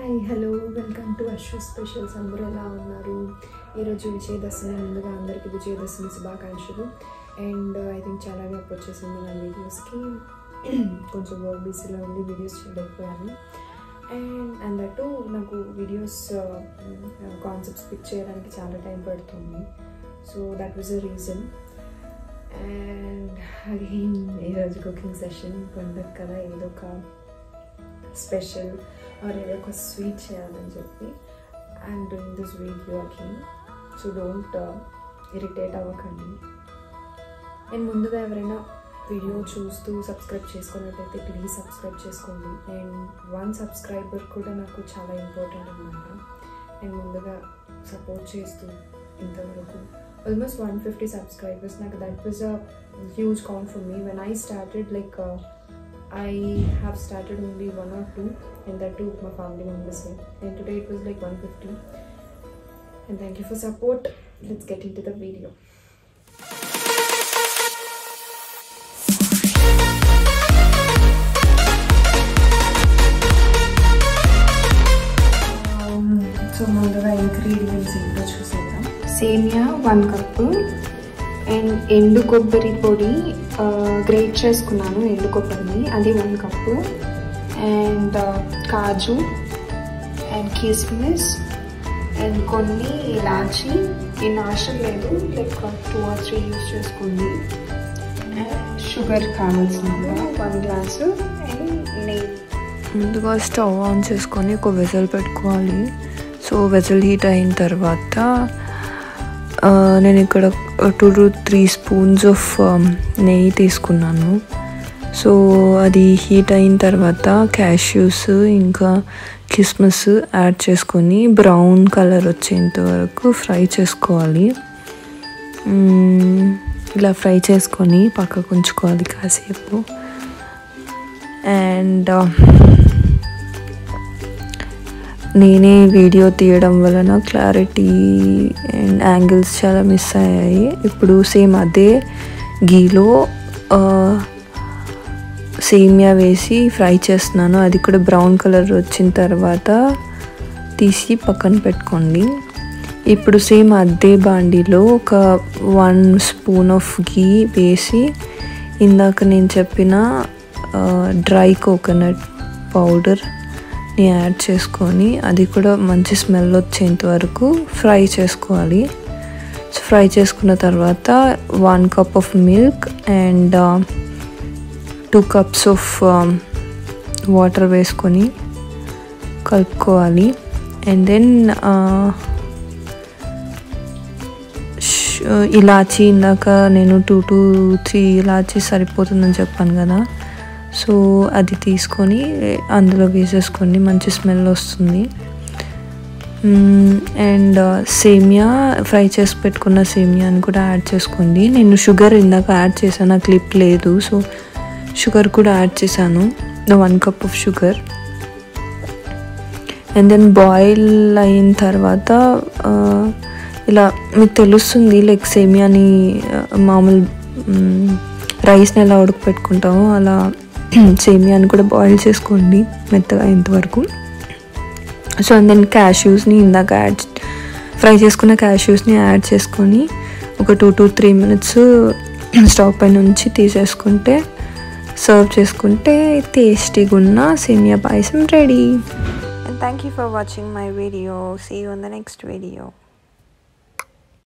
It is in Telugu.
Hi hello welcome to Ashwa specials అందరూ ఎలా ఉన్నారు ఈరోజు విజయదశమి ముందుగా అందరికీ విజయదశమి శుభాకాంక్షలు అండ్ ఐ థింక్ చాలా గ్యాప్ వచ్చేసింది నా వీడియోస్కి కొంచెం వర్క్ బిజీలో ఉండి వీడియోస్ చూడలేకపోయాను అండ్ అండ్ దట్టు నాకు వీడియోస్ కాన్సెప్ట్స్ పిక్ చేయడానికి చాలా టైం పడుతుంది so that was a reason and again ఈరోజు కుకింగ్ సెషన్ పండగ కదా ఏదో ఒక స్పెషల్ ఆర్ ఏదో ఒక స్వీట్ చేయాలని చెప్పి I'm doing this video again so don't irritate అవ్వకండి అండ్ ముందుగా ఎవరైనా వీడియో చూస్తూ సబ్స్క్రైబ్ చేసుకున్నట్టయితే ప్లీజ్ సబ్స్క్రైబ్ చేసుకోండి అండ్ వన్ సబ్స్క్రైబర్ కూడా నాకు చాలా ఇంపార్టెంట్ అనమాట అండ్ ముందుగా సపోర్ట్ చేస్తూ ఇంతవరకు ఆల్మోస్ట్ వన్ ఫిఫ్టీ సబ్స్క్రైబర్స్ నాకు that was a huge count for me when I started like I have started only one or two, and that too my family members here. And today it was like 150. And thank you for support. Let's get into the video. So ముందుగా ఇంగ్రీడియంట్స్ ఏంటో చూసేద్దాం సేమియా వన్ కప్పు అండ్ ఎండు కొబ్బరి పొడి గ్రేట్ చేసుకున్నాను ఎండు కొబ్బరిని అది వన్ కప్పు అండ్ కాజు అండ్ కిస్మిస్ అండ్ కొన్ని ఇలాచి ఇన్ని అవసరం లేదు like two or three use చేసుకోండి షుగర్ కావాల్సిన వన్ గ్లాసు అండ్ నెయ్యి ముందుగా స్టవ్ ఆన్ చేసుకొని ఒక వెజల్ పెట్టుకోవాలి సో వెజల్ హీట్ అయిన తర్వాత ఆ, నేను ఇక్కడ two to three spoons of నెయ్యి తీసుకున్నాను సో అది హీట్ అయిన తర్వాత క్యాష్యూస్ ఇంకా కిస్మస్ యాడ్ చేసుకొని బ్రౌన్ కలర్ వచ్చేంత వరకు ఫ్రై చేసుకోవాలి మ్మ్, ఇలా ఫ్రై చేసుకొని పక్కకు ఉంచుకోవాలి కాసేపు అండ్ నేనే వీడియో తీయడం వలన క్లారిటీ అండ్ యాంగిల్స్ చాలా మిస్ అయ్యాయి ఇప్పుడు సేమ్ అదే గీలో ఆ, సేమియా వేసి ఫ్రై చేస్తున్నాను అది కూడా బ్రౌన్ కలర్ వచ్చిన తర్వాత తీసి పక్కన పెట్టుకోండి ఇప్పుడు సేమ్ అదే బాండీలో ఒక వన్ స్పూన్ ఆఫ్ గీ వేసి ఇందాక నేను చెప్పిన డ్రై కోకోనట్ పౌడర్ని యాడ్ చేసుకొని అది కూడా మంచి స్మెల్ వచ్చేంత వరకు ఫ్రై చేసుకోవాలి సో ఫ్రై చేసుకున్న తర్వాత one cup of milk and two cups of water వేసుకొని కలుపుకోవాలి అండ్ దెన్ ఇలాచీ ఇందాక నేను టూ టు త్రీ ఇలాచీ సరిపోతుందని చెప్పాను కదా సో అది తీసుకొని అందులో వేసేసుకోండి మంచి స్మెల్ వస్తుంది అండ్ సేమియా ఫ్రై చేసి పెట్టుకున్న సేమియాని కూడా యాడ్ చేసుకోండి నేను షుగర్ ఇందాక యాడ్ చేశాను ఆ క్లిప్ లేదు సో షుగర్ కూడా యాడ్ చేశాను one cup of sugar and then boil అయిన తర్వాత ఆ, ఇలా మీకు తెలుస్తుంది లైక్ సేమియాని ఆ, మామూలు మ్, రైస్ని ఎలా ఉడకపెట్టుకుంటామో అలా సేమియాని కూడా బాయిల్ చేసుకోండి మెత్తగా అయ్యేంతవరకు సో అండ్ దెన్ క్యాష్యూస్ని ఇందాక యాడ్ ఫ్రై చేసుకున్న క్యాష్యూస్ని యాడ్ చేసుకొని ఒక two to three minutes stove పైన నుంచి తీసేసుకుంటే సర్వ్ చేసుకుంటే టేస్టీగా ఉన్న semiya payasam ready thank you for watching my video see you in the next video